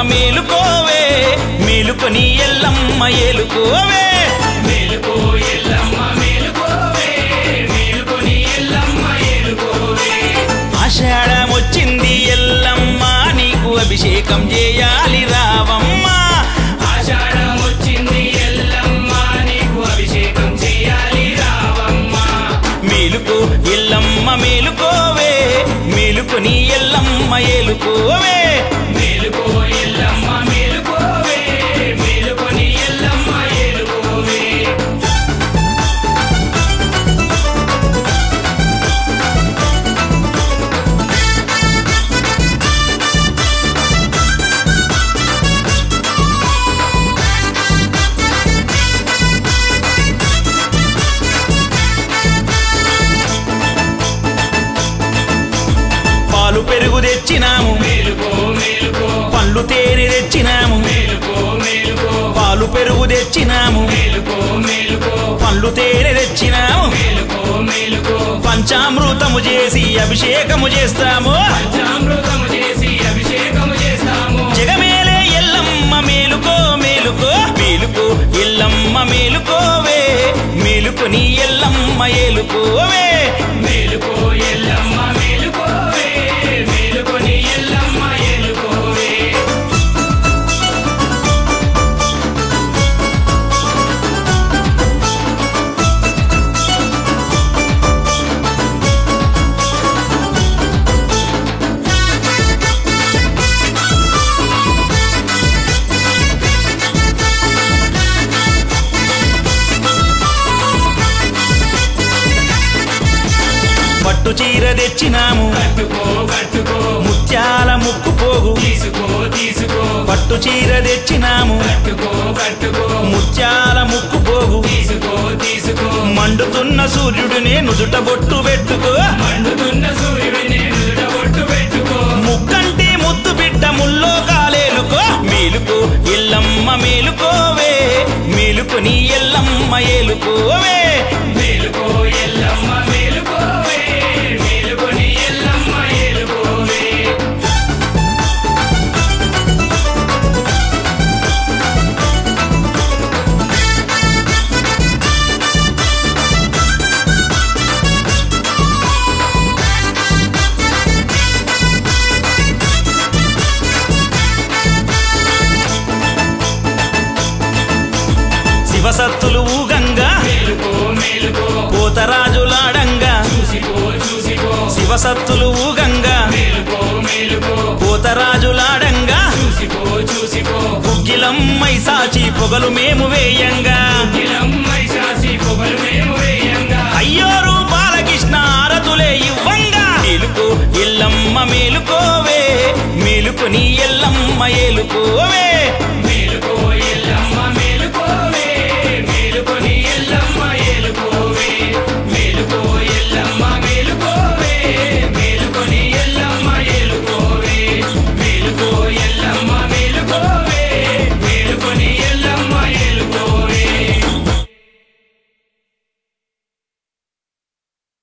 మేలుకోవే మేలుకొని ఎల్లమ్మ ఏలుకోవే మేలుకో ఎల్లమ్మ మేలుకోవే మేలుకొని ఎల్లమ్మ ఏలుకోవే ఆషాఢం వచ్చింది ఎల్లమ్మ నీకు అభిషేకం చేయాలి రావమ్మ ఆషాఢం వచ్చింది ఎల్లమ్మ నీకు అభిషేకం చేయాలి రావమ్మ మేలుకో ఎల్లమ్మ మేలుకోవే మేలుకొని ఎల్లమ్మ ఏలుకోవే మేలుకో ఎల్లమ్మ మేలుకోవే మేలుకొని ఎల్లమ్మ ఏలుకోవే పాలు పెరుగు తెచ్చినాము మేలుకో మేలుకో పళ్ళు తేనె తెచ్చినాము మేలుకో మేలుకో పాలు పెరుగు తెచ్చినాము మేలుకో మేలుకో పళ్ళు తేనె తెచ్చినాము మేలుకో మేలుకో పంచామృతము చేసి అభిషేకము చేస్తాము పంచామృతము చేసి అభిషేకము చేస్తాము జగమేలే ఎల్లమ్మ మేలుకో మేలుకో మేలుకో ఎల్లమ్మ మేలుకోవే మేలుకొని ఎల్లమ్మ ఏలుకోవే మేలుకో ఎల్లమ్మ మేలుకోవే మేలుకొని ఎల్లమ్మ ఏలుకోవే పట్టు చీర తెచ్చినాము కట్టుకో కట్టుకో ముత్యాల ముక్కు పోగు తీసుకో తీసుకో పట్టు చీర తెచ్చినాము కట్టుకో కట్టుకో ముత్యాల ముక్కు పోగు తీసుకో తీసుకో మండుతున్న సూర్యుడినే నుదుట బొట్టు పెట్టుకో మండుతున్న సూర్యుడిని నుదుట బొట్టు పెట్టుకో ముక్కంటి ముద్దు బిడ్డ ముల్లో కాలేలుకో మేలుకో ఎల్లమ్మ మేలుకోవే మేలుకొని ఎల్లమ్మ ఏలుకోవే మేలుకో ఎల్లమ్మ మేలుకోవే మేలుకొని ఎల్లమ్మ ఏలుకోవే శివసత్తులు ఊగంగా మేలుకో మేలుకో పోతరాజులాడంగా చూసిపో చూసిపో శివసత్తులు ఊగంగా మేలుకో మేలుకో పోతరాజులాడంగా చూసిపో చూసిపో గుగ్గిలమ్మై సాచి పొగలు మేము వేయంగా ఇలమ్మై శాసి పొగలు మేము వేయంగా అయ్యోరు బాలకృష్ణ ఆరతులే ఇవ్వంగా మేలుకో ఎల్లమ్మ మేలుకోవే మేలుకొని ఎల్లమ్మ ఏలుకోవే